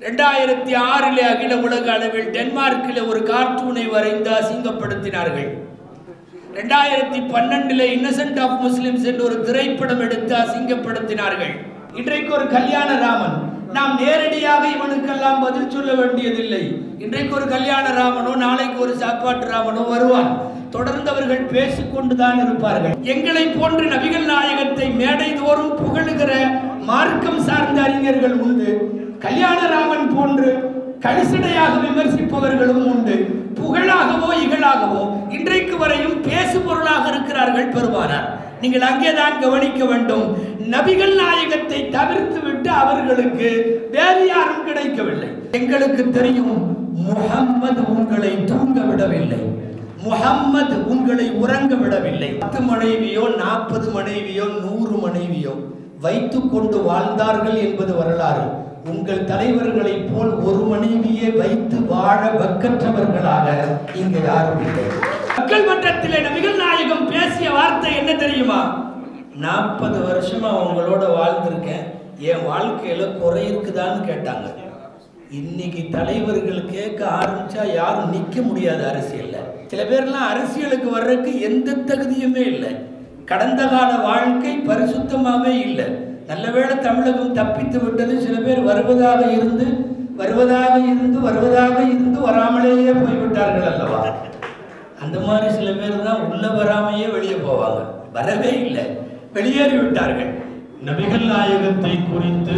ரெண்டாயிரத்தி ஆறிலே அகில உலக அளவில் டென்மார்க்கில் ஒரு கார்ட்டூனை வரைந்து அசிங்கப்படுத்தினார்கள் ரெண்டாயிரத்தி பன்னெண்டுல இன்னசென்ட் ஆஃப் முஸ்லிம்ஸ் என்று ஒரு திரைப்படம் எடுத்து அசிங்கப்படுத்தினார்கள் இன்றைக்கு ஒரு கல்யாண ராமன் நாம் நேரடியாக இவனுக்கெல்லாம் பதில் சொல்ல வேண்டியதில்லை இன்றைக்கு ஒரு கல்யாண ராமனோ நாளைக்கு ஒரு சாப்பாட்டு ராமனோ வருவான் தொடர்ந்து அவர்கள் பேசிக்கொண்டுதான் இருப்பார்கள் எங்களை போன்று நபிகள் நாயகத்தை மேடை தோறும் புகழுகிற மார்க்கம் சார்ந்த அறிஞர்கள் உண்டு கல்யாணராமன் போன்று கழிசடையாக விமர்சிப்பவர்களும் உண்டு புகழாகவோ இகழாகவோ இன்றைக்கு வரையும் பேசு பொருளாக இருக்கிறார்கள் பெறுவாரார் நீங்கள் அங்கேதான் கவனிக்க வேண்டும் நபிகள் நாயகத்தை தவிர்த்து விட்டு அவர்களுக்கு வேறு யாரும் கிடைக்கவில்லை எங்களுக்கு தெரியும் முகம்மது உங்களை தூங்க விடவில்லை முகம்மது உங்களை உறங்க விடவில்லை பத்து மனைவியோ நாற்பது மனைவியோ நூறு மனைவியோ வைத்துக் கொண்டு வாழ்ந்தார்கள் என்பது வரலாறு உங்கள் தலைவர்களைப் போல் ஒரு மனைவியை வைத்து வாழ வக்கற்றவர்களாக இங்கு யாரும் இல்லை மக்கள் மன்றத்திலே நபிகள் நாயகம் பேசிய வார்த்தை என்ன தெரியுமா நாற்பது வருஷமா உங்களோட வாழ்ந்திருக்கேன் என் வாழ்க்கையில குறை இருக்குதான்னு கேட்டாங்க இன்னைக்கு தலைவர்கள் கேட்க ஆரம்பிச்சா யாரும் நிக்க முடியாது அரசியல்ல சில பேர்லாம் அரசியலுக்கு வர்றதுக்கு எந்த தகுதியுமே இல்லை கடந்த கால வாழ்க்கை பரிசுத்தமாவே இல்லை நல்லவேளை தமிழகம் தப்பித்து விட்டது சில பேர் வருவதாக இருந்து வருவதாக இருந்து வருவதாக இருந்து வராமலேயே போய்விட்டார்கள் அல்லவா அந்த மாதிரி சில பேர் தான் உள்ள வராமையே வெளியே போவாங்க வரவே இல்லை வெளியேறி விட்டார்கள் நபிகள் நாயகத்தை குறித்து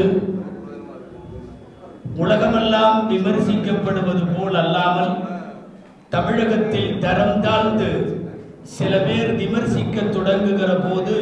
உலகமெல்லாம் விமர்சிக்கப்படுவது போல் அல்லாமல் தமிழகத்தில் தரம் தாழ்ந்து சில பேர் விமர்சிக்க தொடங்குகிற போது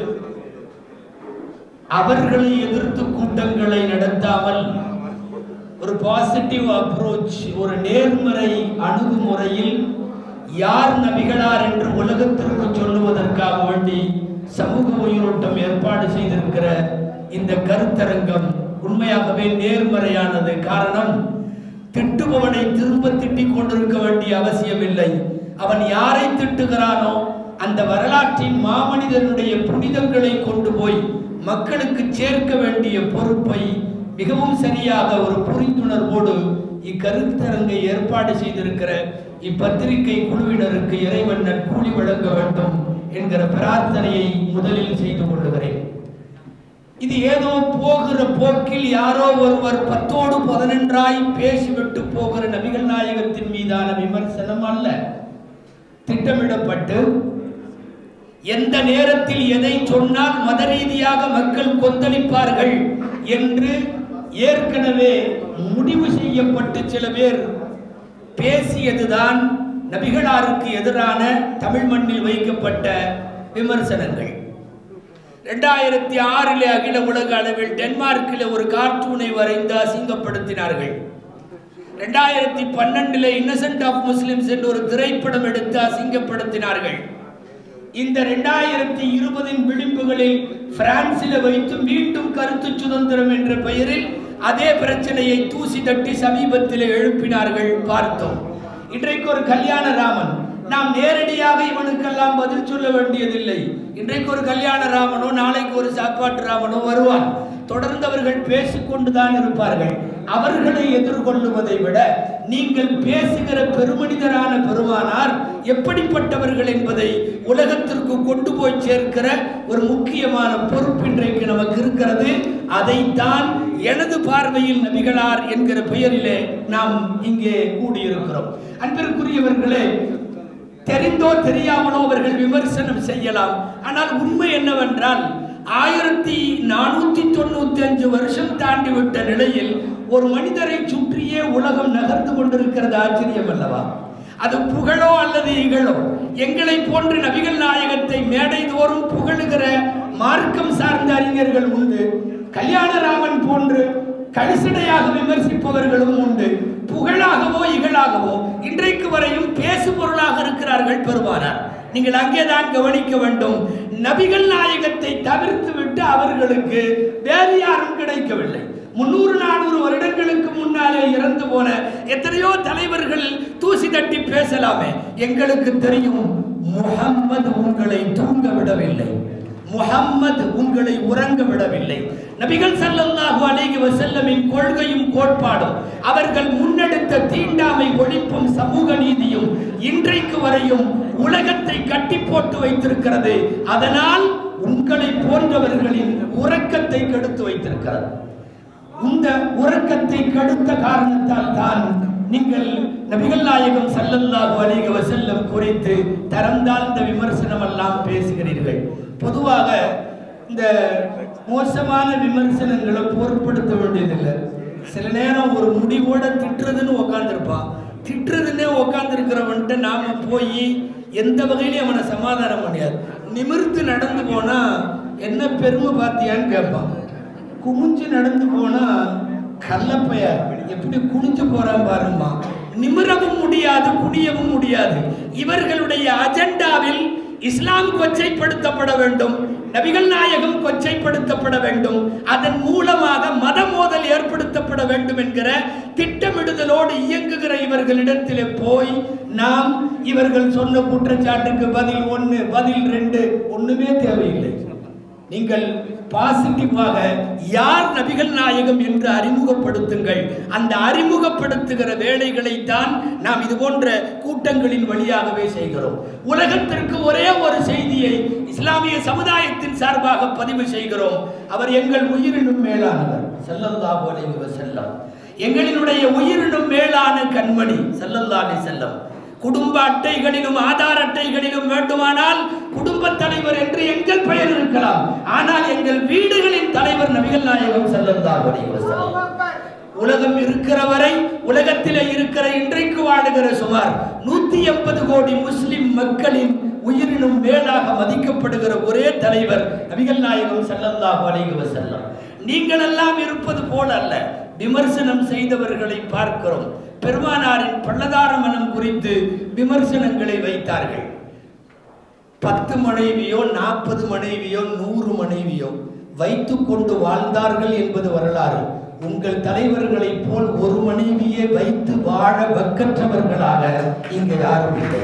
அவர்களை எதிர்த்து கூட்டங்களை நடத்தாமல் ஒரு பாசிட்டிவ் அப்ரோச் ஒரு நேர்மறை அணுகுமுறையில் யார் நபிகளார் என்று உலகத்திற்கு சொல்லுவதற்காக வேண்டி சமூக உயிரோட்டம் ஏற்பாடு செய்திருக்கிற இந்த கருத்தரங்கம் உண்மையாகவே நேர்மறையானது காரணம் திட்டுபவனை திரும்ப திட்டிக் கொண்டிருக்க வேண்டிய அவசியமில்லை அவன் யாரை திட்டுகிறானோ அந்த வரலாற்றின் மாமனிதனுடைய புனிதங்களை கொண்டு போய் மக்களுக்கு சேர்க்க வேண்டிய பொறுப்பை மிகவும் சரியாக ஒரு புரிந்துணர்வோடு இக்கருத்தரங்கை ஏற்பாடு செய்திருக்கிற இப்பத்திரிகை குழுவினருக்கு இறைவன் நற்கூலி வழங்க வேண்டும் என்கிற பிரார்த்தனையை முதலில் செய்து கொள்ளுகிறேன் இது ஏதோ போகிற போக்கில் யாரோ ஒருவர் பத்தோடு பதினொன்றாய் பேசிவிட்டு போகிற நபிகள் நாயகத்தின் மீதான விமர்சனம் அல்ல திட்டமிடப்பட்டு எந்த நேரத்தில் எதை சொன்னால் மத ரீதியாக மக்கள் கொந்தளிப்பார்கள் என்று ஏற்கனவே முடிவு செய்யப்பட்டு சில பேர் பேசியதுதான் நபிகளாருக்கு எதிரான தமிழ் மண்ணில் வைக்கப்பட்ட விமர்சனங்கள் ரெண்டாயிரத்தி ஆறிலே அகில உலக அளவில் டென்மார்க்கில் ஒரு கார்ட்டூனை வரைந்து அசிங்கப்படுத்தினார்கள் ரெண்டாயிரத்தி பன்னெண்டுல இன்னசென்ட் ஆஃப் முஸ்லிம்ஸ் என்று ஒரு திரைப்படம் எடுத்து அசிங்கப்படுத்தினார்கள் இந்த ரெண்டாயிரத்தி இருபதின் விளிம்புகளில் பிரான்சில் வைத்து மீண்டும் கருத்து சுதந்திரம் என்ற பெயரில் அதே பிரச்சனையை தூசி தட்டி சமீபத்தில் எழுப்பினார்கள் பார்த்தோம் இன்றைக்கு ஒரு கல்யாண ராமன் நாம் நேரடியாக இவனுக்கெல்லாம் பதில் சொல்ல வேண்டியதில்லை இன்றைக்கு ஒரு கல்யாண ராமனோ நாளைக்கு ஒரு சாப்பாட்டு ராமனோ வருவான் தொடர்ந்து அவர்கள் பேசிக்கொண்டுதான் இருப்பார்கள் அவர்களை எதிர்கொள்ளுவதை விட நீங்கள் பேசுகிற பெருமனிதரான பெருமானார் எப்படிப்பட்டவர்கள் என்பதை உலகத்திற்கு கொண்டு போய் சேர்க்கிற ஒரு முக்கியமான பொறுப்பு இன்றைக்கு நமக்கு இருக்கிறது அதைத்தான் எனது பார்வையில் நபிகளார் என்கிற பெயரிலே நாம் இங்கே கூடியிருக்கிறோம் அன்பிற்குரியவர்களே தெரிந்தோ தெரியாமலோ அவர்கள் விமர்சனம் செய்யலாம் ஆனால் உண்மை என்னவென்றால் ஆயிரத்தி நானூத்தி தொண்ணூத்தி அஞ்சு வருஷம் தாண்டி விட்ட நிலையில் ஒரு மனிதரை சுற்றியே உலகம் நகர்ந்து கொண்டிருக்கிறது ஆச்சரியம் அல்லவா அது புகழோ அல்லது இகழோ எங்களை போன்று நபிகள் நாயகத்தை மேடை தோறும் புகழுகிற மார்க்கம் சார்ந்த அறிஞர்கள் உண்டு கல்யாணராமன் போன்று கழிசடையாக விமர்சிப்பவர்களும் உண்டு புகழாகவோ இகழாகவோ இன்றைக்கு வரையும் பேசு பொருளாக இருக்கிறார்கள் பெறுவாரார் நீங்கள் அங்கேதான் கவனிக்க வேண்டும் நபிகள் நாயகத்தை தவிர்த்து விட்டு அவர்களுக்கு வேறு யாரும் கிடைக்கவில்லை முன்னூறு நானூறு வருடங்களுக்கு முன்னாலே இறந்து போன எத்தனையோ தலைவர்கள் தூசி தட்டி பேசலாமே எங்களுக்கு தெரியும் முகம்மது உங்களை தூங்க விடவில்லை முஹம்மது உங்களை உறங்க விடவில்லை நபிகள் ஸல்லல்லாஹு அலைஹி வஸல்லமின் கொள்கையும் கோட்பாடும் அவர்கள் முன்னெடுத்த தீண்டாமை ஒழிப்பும் சமூக நீதியும் இன்றைக்கு வரையும் உலகத்தை கட்டி போட்டு வைத்திருக்கிறது அதனால் உங்களை போன்றவர்களின் உறக்கத்தை கெடுத்து வைத்திருக்கிறது இந்த உறக்கத்தை கடுத்த காரணத்தால் தான் நீங்கள் நபிகள் நாயகம் ஸல்லல்லாஹு அலைஹி வஸல்லம் குறித்து தரம் தாழ்ந்த விமர்சனம் எல்லாம் பேசுகிறீர்கள் பொதுவாக இந்த மோசமான விமர்சனங்களை பொருட்படுத்த வேண்டியதில்லை சில நேரம் ஒரு முடிவோட திட்டுறதுன்னு உக்காந்துருப்பான் திட்டுறதுன்னே உக்காந்துருக்கிறவன்ட்டு நாம போய் எந்த வகையிலையும் அவனை சமாதானம் முடியாது நிமிர்த்து நடந்து போனா என்ன பெருமை பார்த்தியான்னு கேட்பான் குமிஞ்சு நடந்து போனா கள்ளப்பைய எப்படி குனிஞ்சு போறான் பாருமா நிமிரவும் முடியாது குனியவும் முடியாது இவர்களுடைய அஜெண்டாவில் இஸ்லாம் கொச்சைப்படுத்தப்பட வேண்டும் நபிகள் நாயகம் கொச்சைப்படுத்தப்பட வேண்டும் அதன் மூலமாக மத மோதல் ஏற்படுத்தப்பட வேண்டும் என்கிற திட்டமிடுதலோடு இயங்குகிற இவர்களிடத்திலே போய் நாம் இவர்கள் சொன்ன குற்றச்சாட்டுக்கு பதில் ஒன்று பதில் ரெண்டு ஒண்ணுமே தேவையில்லை நீங்கள் பாசிட்டிவாக யார் நபிகள் நாயகம் என்று அறிமுகப்படுத்துங்கள் அந்த அறிமுகப்படுத்துகிற வேலைகளை தான் நாம் இது போன்ற கூட்டங்களின் வழியாகவே செய்கிறோம் உலகத்திற்கு ஒரே ஒரு செய்தியை இஸ்லாமிய சமுதாயத்தின் சார்பாக பதிவு செய்கிறோம் அவர் எங்கள் உயிரினும் மேலானவர் ஸல்லல்லாஹு அலைஹி வஸல்லம் எங்களினுடைய உயிரினும் மேலான கண்மணி ஸல்லல்லாஹு அலைஹி வஸல்லம் குடும்ப அட்டைகளிலும் ஆதார் அட்டைகளிலும் வேண்டுமானால் குடும்ப தலைவர் என்று எங்கள் பெயர் இருக்கலாம் ஆனால் எங்கள் வீடுகளின் தலைவர் நபிகள் நாயகம் ஸல்லல்லாஹு அலைஹி வஸல்லம் உலகம் இருக்கிற வரை உலகத்திலே இருக்கிற இன்றைக்கு வாழுகிற சுமார் நூத்தி எண்பது கோடி முஸ்லிம் மக்களின் உயிரினும் மேலாக மதிக்கப்படுகிற ஒரே தலைவர் நபிகள் நாயகம் ஸல்லல்லாஹு அலைஹி வஸல்லம் நீங்கள் எல்லாம் இருப்பது போல அல்ல விமர்சனம் செய்தவர்களை பார்க்கிறோம் பெருமானாரின் பள்ளதார மனம் குறித்து விமர்சனங்களை வைத்தார்கள் பத்து மனைவியோ நாற்பது மனைவியோ நூறு மனைவியோ வைத்துக் கொண்டு வாழ்ந்தார்கள் என்பது வரலாறு உங்கள் தலைவர்களைப் போல் ஒரு மனைவியை வைத்து வாழ வக்கற்றவர்களாக இங்கு யாரும் இல்லை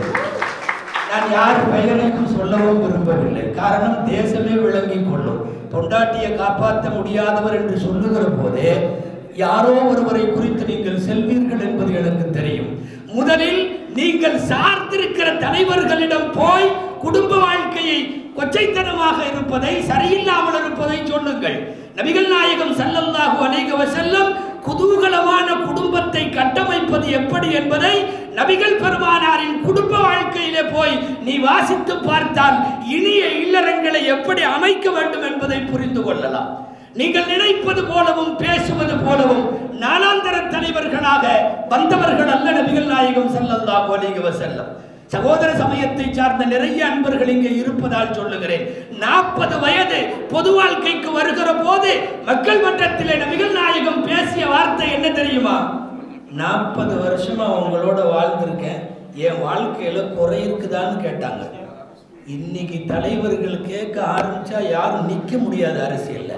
நான் யார் பெயரையும் சொல்லவும் விரும்பவில்லை காரணம் தேசமே விளங்கிக் கொள்ளும் பொண்டாட்டியை காப்பாற்ற முடியாதவர் என்று சொல்லுகிற போதே யாரோ ஒருவரை குறித்து நீங்கள் செல்வீர்கள் என்பது எனக்கு தெரியும் முதலில் நீங்கள் சார்ந்திருக்கிற தலைவர்களிடம் போய் குடும்ப வாழ்க்கையை கொச்சைத்தனமாக இருப்பதை சரியில்லாமல் இருப்பதை சொல்லுங்கள் நபிகள் நாயகம் ஸல்லல்லாஹு அலைஹி வஸல்லம் குதூகலமான குடும்பத்தை கட்டமைப்பது எப்படி என்பதை நபிகள் பெருமானாரின் குடும்ப வாழ்க்கையிலே போய் நீ வாசித்து பார்த்தால் இனிய இல்லறங்களை எப்படி அமைக்க வேண்டும் என்பதை புரிந்து கொள்ளலாம் நீங்கள் நினைப்பது போலவும் பேசுவது போலவும் நாளாந்தர தலைவர்களாக வந்தவர்கள் அல்ல நபிகள் நாயகம் ஸல்லல்லாஹு அலைஹி வஸல்லம் சகோதர சமயத்தை சார்ந்த நிறைய அன்பர்கள் இங்கே இருப்பதால் சொல்லுகிறேன் நாற்பது வயது பொது வாழ்க்கைக்கு வருகிற போது மக்கள் மன்றத்திலே நபிகள் நாயகம் பேசிய வார்த்தை என்ன தெரியுமா நாற்பது வருஷமா உங்களோட வாழ்ந்திருக்கேன் என் வாழ்க்கையில குறை இருக்குதான்னு கேட்டாங்க இன்னைக்கு தலைவர்கள் கேட்க ஆரம்பிச்சா யாரும் நிக்க முடியாது அரசியல்ல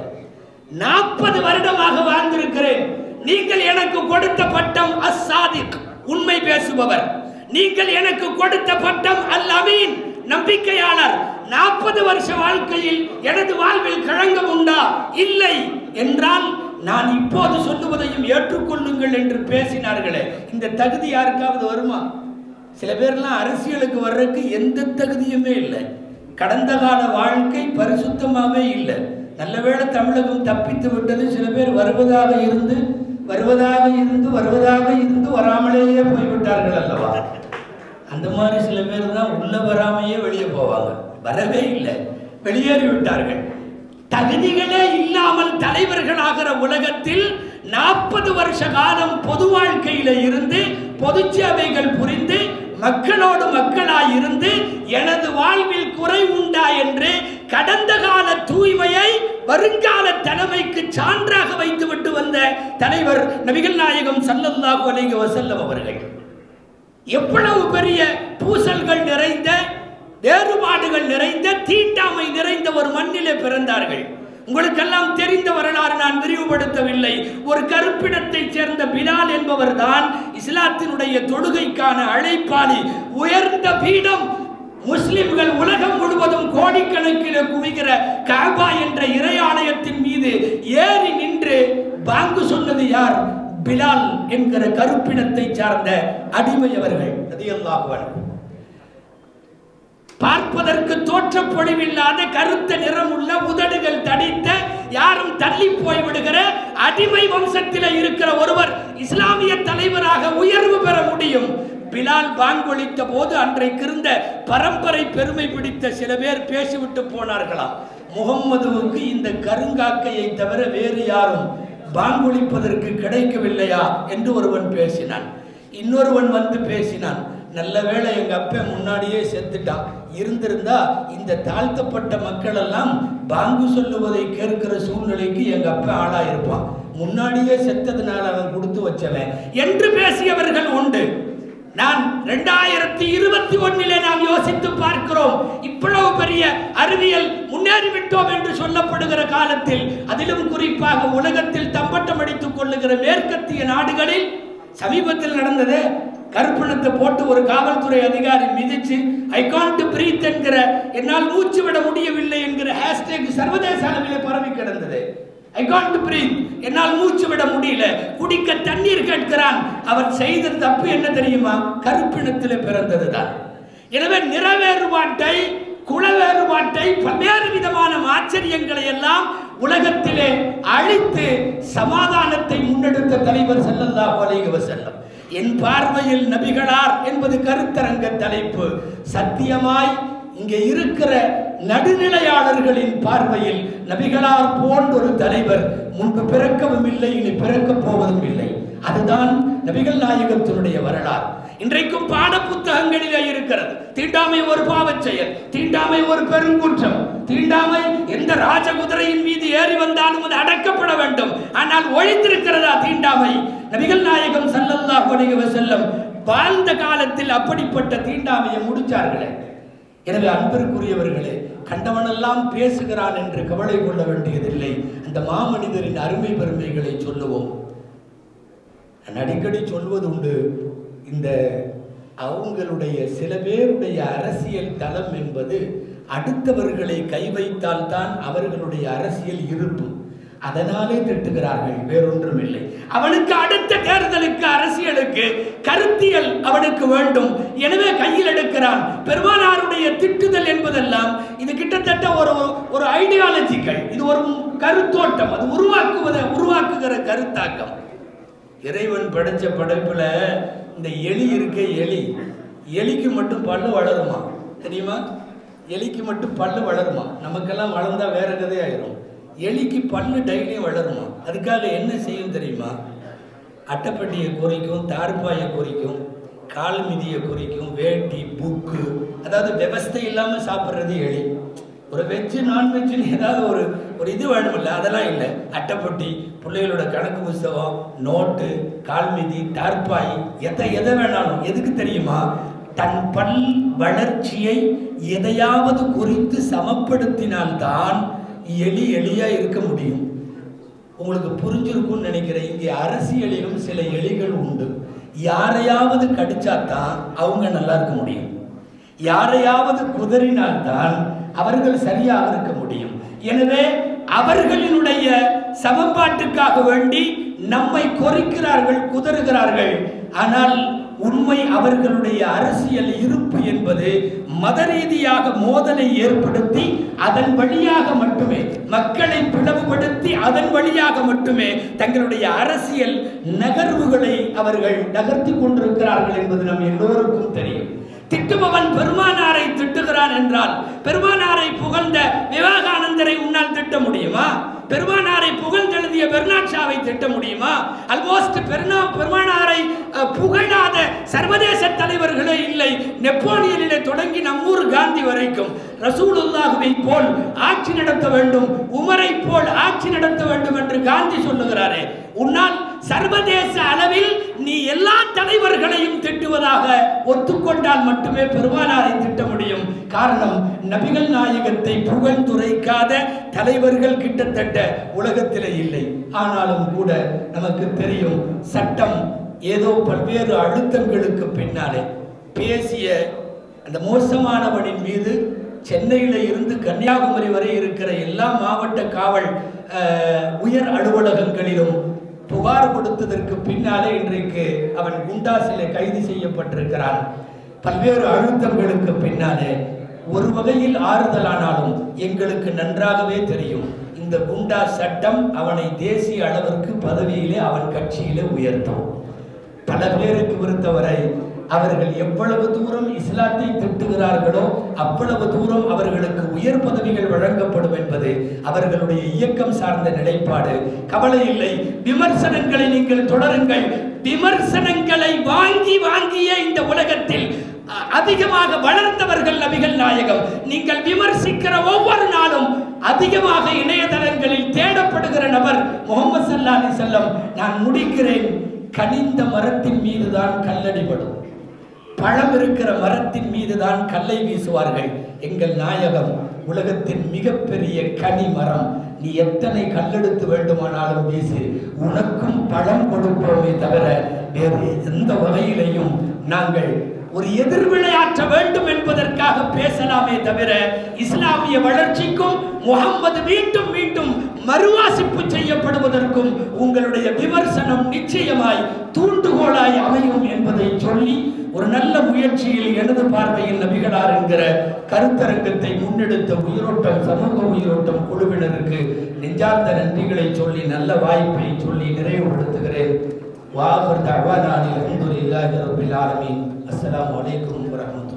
நாற்பது வருடமாக வாழ்ந்திருக்கிறேன் நீங்கள் எனக்கு கொடுத்த பட்டம் அசாதிக் உண்மை பேசுபவர் நீங்கள் எனக்கு கொடுத்த பட்டம் அல் அமீன் நம்பிக்கையாளர் நாற்பது வருஷ வாழ்க்கையில் எனது வாழ்வில் களங்கம் உண்டா இல்லை என்றால் நான் இப்போது சொல்லுவதையும் ஏற்றுக்கொள்ளுங்கள் என்று பேசினார்களே இந்த தகுதி யாருக்காவது வருமா சில பேர்லாம் அரசியலுக்கு வர்றதுக்கு எந்த தகுதியுமே இல்லை கடந்த கால வாழ்க்கை பரிசுத்தமாவே இல்லை நல்லவேளை தமிழகம் தப்பித்து விட்டது சில பேர் வருவதாக இருந்து வருவதாக இருந்து வருவதாக இருந்து வராமலேயே போய்விட்டார்கள் அல்லவா அந்த மாதிரி சில பேர் தான் உள்ள வராமையே வெளியே போவாங்க வரவே இல்லை வெளியேறி விட்டார்கள் தகுதிகளே இல்லாமல் தலைவர்களாகிற உலகத்தில் நாற்பது வருஷ காலம் பொது வாழ்க்கையில இருந்து பொது சேவைகள் புரிந்து மக்களோடு மக்களாய் இருந்து எனது வாழ்வில் குறை உண்டா என்று கடந்த கால தூய்மையை வருங்கால தலைமைக்கு சான்றாக வைத்துவிட்டு வந்த தலைவர் நபிகள் நாயகம் ஸல்லல்லாஹு அலைஹி வஸல்லம் அவர்கள் எவ்வளவு பெரிய பூசல்கள் நிறைந்த வேறுபாடுகள் நிறைந்த தீண்டாமை நிறைந்த ஒரு மண்ணிலே பிறந்தார்கள் உங்களுக்கெல்லாம் தெரிந்த வரலாறு நான் விரிவுபடுத்தவில்லை ஒரு கருப்பிடத்தைச் சேர்ந்த பிலால் என்பவர் தான் இஸ்லாத்தினுடைய தொழுகைக்கான அழைப்பாளி உயர்ந்த பீடம் முஸ்லிம்கள் உலகம் முழுவதும் கோடிக்கணக்கில் குவிகிற காபா என்ற இறை ஆலயத்தின் மீது ஏறி நின்று பாங்கு சொன்னது யார் பிலால் என்கிற கருப்பினத்தை சார்ந்த அடிமை அவர்கள் ரலியல்லாஹு அன்ஹு பார்ப்பதற்கு தோற்றப்பொழிவில்லாத கருத்த நிறமுள்ள உதடுகள் தடித்த யாரும் தள்ளி போய் விடுகிற அடிமை வம்சத்தில் இருக்கிற ஒருவர் இஸ்லாமிய தலைவராக உயர்வு பெற முடியும் பிலால் பாங்கொழித்த போது அன்றைக்கு இருந்த பரம்பரை பெருமை பிடித்த சில பேர் பேசிவிட்டு போனார்களாம் முகம்மதுவுக்கு இந்த கருங்காக்கையை தவிர வேறு யாரும் பாங்கொழிப்பதற்கு கிடைக்கவில்லையா என்று ஒருவன் பேசினான் இன்னொருவன் வந்து பேசினான் நல்ல வேளை எங்க அப்பன் முன்னாடியே செத்துட்டான் இருந்திருந்தா இந்த தாழ்த்தப்பட்ட மக்கள் எல்லாம் பாங்கு சொல்லுவதை கேட்கிற சூழ்நிலைக்கு எங்க அப்பன் ஆளாயிருப்பான் முன்னாடியே செத்ததுனால அவன் கொடுத்து வச்சவன் என்று பேசியவர்கள் உண்டு நான் ரெண்டாயிரத்தி இருபத்தி ஒன்னிலே நாம் யோசித்து பார்க்கிறோம் இவ்வளவு பெரிய அறிவியல் முன்னேறிவிட்டோம் என்று சொல்லப்படுகிற காலத்தில் அதிலும் குறிப்பாக உலகத்தில் தம்பட்டம் அடித்துக் கொள்ளுகிற மேற்கத்திய நாடுகளில் சமீபத்தில் நடந்தது கருப்பணத்தை போட்டு ஒரு காவல்துறை அதிகாரி மிதிச்சு ஐ காண்ட் பிரீத் என்கிற என்னால் மூச்சு விட முடியவில்லை என்கிற ஹேஷ்டேக் சர்வதேச அளவில் பரவி கிடந்தது ஐ காண்ட் பிரீத் என்னால் மூச்சு விட முடியல குடிக்க தண்ணீர் கேட்கிறான் அவர் செய்த தப்பு என்ன தெரியுமா கருப்பினத்தில் பிறந்ததுதான் எனவே நிற வேறுபாட்டை குல வேறுபாட்டை பல்வேறு விதமான ஆச்சரியங்களை எல்லாம் உலகத்திலே அழித்து சமாதானத்தை முன்னெடுத்த தலைவர் ஸல்லல்லாஹு அலைஹி வஸல்லம் என் பார்வையில் நபிகளார் என்பது கருத்தரங்க தலைப்பு சத்தியமாய் இங்கே இருக்கிற நடுநிலையாளர்களின் பார்வையில் நபிகளார் போன்ற ஒரு தலைவர் முன்பு பிறக்கவும் இல்லை இனி பிறக்கப் போவதும் இல்லை அதுதான் நபிகள் நாயகத்தினுடைய வரலாறு இன்றைக்கும் பாட புத்தகங்களிலே இருக்கிறது தீண்டாமை ஒரு பாவச் செயல் தீண்டாமை ஒரு பெருங்குற்றம் தீண்டாமை எந்த ராஜகுதிரையின் மீது ஏறி வந்தாலும் அது அடக்கப்பட வேண்டும் ஆனால் ஒழித்திருக்கிறதா தீண்டாமை நபிகள் நாயகம் ஸல்லல்லாஹு அலைஹி வஸல்லம் வாழ்ந்த காலத்தில் அப்படிப்பட்ட தீண்டாமையை முடிச்சார்களே எனவே அன்பிற்குரியவர்களே கண்டவனெல்லாம் பேசுகிறான் என்று கவலை கொள்ள வேண்டியதில்லை அந்த மாமனிதரின் அருமை பெருமைகளை சொல்லுவோம் நான் அடிக்கடி சொல்வது உண்டு இந்த அவங்களுடைய சில பேருடைய அரசியல் தளம் என்பது அடுத்தவர்களை கை வைத்தால் தான் அவர்களுடைய அரசியல் இருக்கும் அதனாலே திட்டுகிறார்கள் வேறொன்றும் இல்லை அவனுக்கு அடுத்த தேர்தலுக்கு அரசியலுக்கு கருத்தியல் அவனுக்கு வேண்டும் எனவே கையில் எடுக்கிறான் பெருமானாருடைய திட்டுதல் என்பதெல்லாம் இது கிட்டத்தட்ட ஒரு ஒரு ஐடியாலஜிக்கல் இது ஒரு கருத்தோட்டம் அது உருவாக்குவதை உருவாக்குகிற கருத்தாக்கம் இறைவன் படைச்ச படைப்புல இந்த எலி இருக்க எலி எலிக்கு மட்டும் பல்லு வளருமா தெரியுமா எலிக்கு மட்டும் பல்லு வளருமா நமக்கெல்லாம் வளர்ந்தா வேற கதை ஆயிரும் எலிக்கு பல்லு டெய்லியும் வளருமா அதுக்காக என்ன செய்யும் தெரியுமா அட்டைப்பட்டியை குறிக்கும் தார்பாயை குறிக்கும் கால் மிதியை குறிக்கும் வேட்டி புக்கு அதாவது விவஸ்தை இல்லாமல் சாப்பிட்றது எலி ஒரு வெஜ்ஜு நான்வெஜ்ஜுன்னு ஏதாவது ஒரு ஒரு இது வேணுமில்ல அதெல்லாம் இல்லை அட்டைப்பட்டி பிள்ளைகளோட கணக்கு புஸ்தகம் நோட்டு கால்மிதி டார்பாய் எதை எதை வேணாலும் எதுக்கு தெரியுமா தன் பல் வளர்ச்சியை எதையாவது குறித்து சமப்படுத்தினால்தான் எலி எலியா இருக்க முடியும் உங்களுக்கு புரிஞ்சிருக்கும்னு நினைக்கிறேன் இங்கே அரசியலிலும் சில எலிகள் உண்டு யாரையாவது கடிச்சாதான் அவங்க நல்லா இருக்க முடியும் யாரையாவது குதறினால்தான் அவர்கள் சரியாக இருக்க முடியும் எனவே அவர்களினுடைய சமன்பாட்டுக்காக வேண்டி நம்மை கொறிக்கிறார்கள் குதறுகிறார்கள் ஆனால் உண்மை அவர்களுடைய அரசியல் இருப்பு என்பது மத ரீதியாக மோதலை ஏற்படுத்தி அதன் வழியாக மட்டுமே மக்களை பிளவுபடுத்தி அதன் வழியாக மட்டுமே தங்களுடைய அரசியல் நகர்வுகளை அவர்கள் நகர்த்தி கொண்டிருக்கிறார்கள் என்பது நம் எல்லோருக்கும் தெரியும் திட்டுபவன் பெருமானாரை திட்டுகிறான் என்றால் பெருமானாரை புகழ்ந்த விவேகானந்தரை உன்னால் திட்ட முடியுமா பெருமானாரை புகழ்ந்தெழுதிய பெர்னாட்ஷாவை திட்ட முடியுமா ஆல்மோஸ்ட் பெருனா பெருமானாரை அஹ், புகழாத சர்வதேச தலைவர்களே இல்லை நெப்போலியனிலே தொடங்கி நம்மூர் காந்தி வரைக்கும் ரசூலுல்லாஹுவை போல் ஆட்சி நடத்த வேண்டும் உமரை போல் ஆட்சி நடத்த வேண்டும் என்று காந்தி சொல்லுகிறாரே உன்னால் சர்வதேச அளவில் நீ எல்லா தலைவர்களையும் திட்டுவதாக ஒத்துக்கொண்டால் மட்டுமே பெருமானாரை திட்ட முடியும் காரணம் நபிகள் நாயகத்தை புகழ்ந்துரைக்காத தலைவர்கள் கிட்டத்தட்ட உலகத்திலே இல்லை ஆனாலும் கூட நமக்கு தெரியும் சட்டம் ஏதோ பல்வேறு அழுத்தங்களுக்கு பின்னாலே பேசிய அந்த மோசமானவனின் மீது சென்னையில இருந்து கன்னியாகுமரி வரை இருக்கிற எல்லா மாவட்ட காவல் அஹ், உயர் அலுவலகங்களிலும் புகார் கொடுத்ததற்கு பின்னாலே இன்றைக்கு அவன் குண்டாசிலே கைது செய்யப்பட்டிருக்கிறான் பல்வேறு அழுத்தங்களுக்கு பின்னாலே ஒரு வகையில் ஆறுதலானாலும் எங்களுக்கு நன்றாகவே தெரியும் இந்த குண்டா சட்டம் அவனை தேசிய அளவிற்கு பதவியிலே அவன் கட்சியிலே உயர்த்தும் பல பேருக்கு பொறுத்தவரை அவர்கள் எவ்வளவு தூரம் இஸ்லாத்தை திட்டுகிறார்களோ அவ்வளவு தூரம் அவர்களுக்கு உயர் பதவிகள் வழங்கப்படும் என்பது அவர்களுடைய இயக்கம் சார்ந்த நிலைப்பாடு கவலை இல்லை விமர்சனங்களை நீங்கள் தொடருங்கள் விமர்சனங்களை வாங்கி வாங்கிய இந்த உலகத்தில் அ- அதிகமாக வளர்ந்தவர்கள் நபிகள் நாயகம் நீங்கள் விமர்சிக்கிற ஒவ்வொரு நாளும் அதிகமாக இணையதளங்களில் தேடப்படுகிற நபர் முகமது சல்லா அலி செல்லம் நான் முடிக்கிறேன் கனிந்த மரத்தின் மீதுதான் கல்லடிபடும் பழம் இருக்கிற மரத்தின் மீதுதான் கல்லை வீசுவார்கள் எங்கள் நாயகம் உலகத்தின் மிகப்பெரிய கனி மரம் நீ எத்தனை கல்லெடுத்து வேண்டுமானாலும் வீசு உனக்கும் பழம் கொடுப்போமே தவிர வேறு எந்த வகையிலையும் நாங்கள் ஒரு எதிர்வினையாற்ற வேண்டும் என்பதற்காக பேசலாமே தவிர இஸ்லாமிய வளர்ச்சிக்கும் முகம்மது மீண்டும் மீண்டும் மறுவாசிப்பு செய்யப்படுவதற்கும் உங்களுடைய விமர்சனம் நிச்சயமாய் தூண்டுகோலாய் அமையும் என்பதை சொல்லி ஒரு நல்ல முயற்சியில் எனது பார்வையில் நபிகளார் என்கிற கருத்தரங்கத்தை முன்னெடுத்த உயிரோட்டம் சமூக உயிரோட்டம் குழுவினருக்கு நெஞ்சார்ந்த நன்றிகளை சொல்லி நல்ல வாய்ப்பை சொல்லி நிறைவுபடுத்துகிறேன் வாகர் தவானானில் அல்ஹம்துலில்லாஹி ரப்பில் ஆலமீன் அஸ்ஸலாமு அலைக்கும் வரஹ்மத்துல்லாஹி